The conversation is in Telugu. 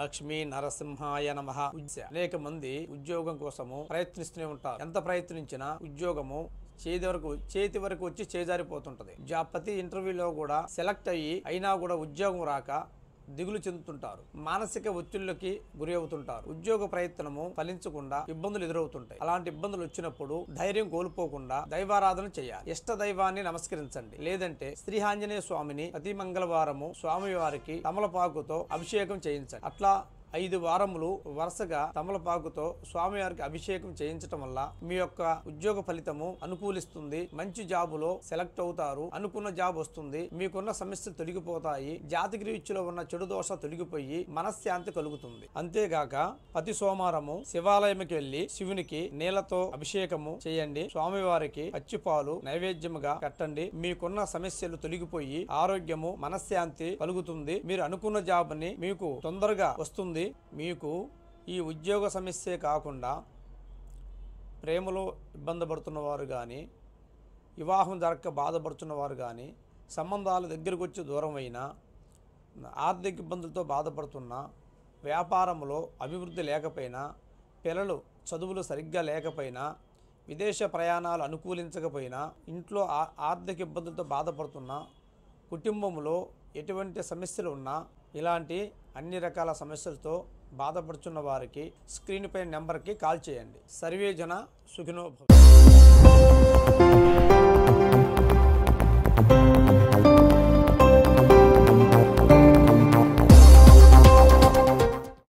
లక్ష్మీ నరసింహాయ నమ అనేక మంది ఉద్యోగం కోసము ప్రయత్నిస్తూనే ఉంటారు ఎంత ప్రయత్నించినా ఉద్యోగము చేతి వరకు చేతి వరకు వచ్చి చేజారిపోతుంటది జా ప్రతి ఇంటర్వ్యూలో కూడా సెలెక్ట్ అయ్యి అయినా కూడా ఉద్యోగం రాక దిగులు చెందుతుంటారు మానసిక ఒత్తిళ్లకి గురి అవుతుంటారు ఉద్యోగ ప్రయత్నము ఫలించకుండా ఇబ్బందులు ఎదురవుతుంటాయి అలాంటి ఇబ్బందులు వచ్చినప్పుడు ధైర్యం కోల్పోకుండా దైవారాధన చేయాలి ఇష్ట దైవాన్ని నమస్కరించండి లేదంటే శ్రీ ఆంజనేయ స్వామిని ప్రతి మంగళవారము స్వామి వారికి తమలపాకుతో అభిషేకం చేయించండి అట్లా ఐదు వారములు వరుసగా తమలపాకుతో స్వామివారికి అభిషేకం చేయించటం వల్ల మీ యొక్క ఉద్యోగ ఫలితము అనుకూలిస్తుంది మంచి జాబులో సెలెక్ట్ అవుతారు అనుకున్న జాబ్ వస్తుంది మీకున్న సమస్యలు తొలగిపోతాయి జాతక రీత్యలో ఉన్న చెడు దోష తొలగిపోయి మనశ్శాంతి కలుగుతుంది అంతేగాక ప్రతి సోమవారము శివాలయంకి వెళ్లి శివునికి నీళ్లతో అభిషేకము చేయండి స్వామివారికి పచ్చిపాలు నైవేద్యముగా కట్టండి మీకున్న సమస్యలు తొలగిపోయి ఆరోగ్యము మనశ్శాంతి కలుగుతుంది మీరు అనుకున్న జాబ్ని మీకు తొందరగా వస్తుంది మీకు ఈ ఉద్యోగ సమస్యే కాకుండా ప్రేమలో ఇబ్బంది పడుతున్న వారు కానీ వివాహం జరగక బాధపడుతున్న వారు కానీ సంబంధాలు దగ్గరకు వచ్చి దూరం అయినా ఆర్థిక ఇబ్బందులతో బాధపడుతున్నా వ్యాపారంలో అభివృద్ధి లేకపోయినా పిల్లలు చదువులు సరిగ్గా లేకపోయినా విదేశ ప్రయాణాలు అనుకూలించకపోయినా ఇంట్లో ఆ- ఆర్థిక ఇబ్బందులతో బాధపడుతున్నా కుటుంబంలో ఎటువంటి సమస్యలు ఉన్నా ఇలాంటి అన్ని రకాల సమస్యలతో బాధపడుతున్న వారికి స్క్రీన్ పై నెంబర్కి కాల్ చేయండి సర్వేజన సుఖినో భవ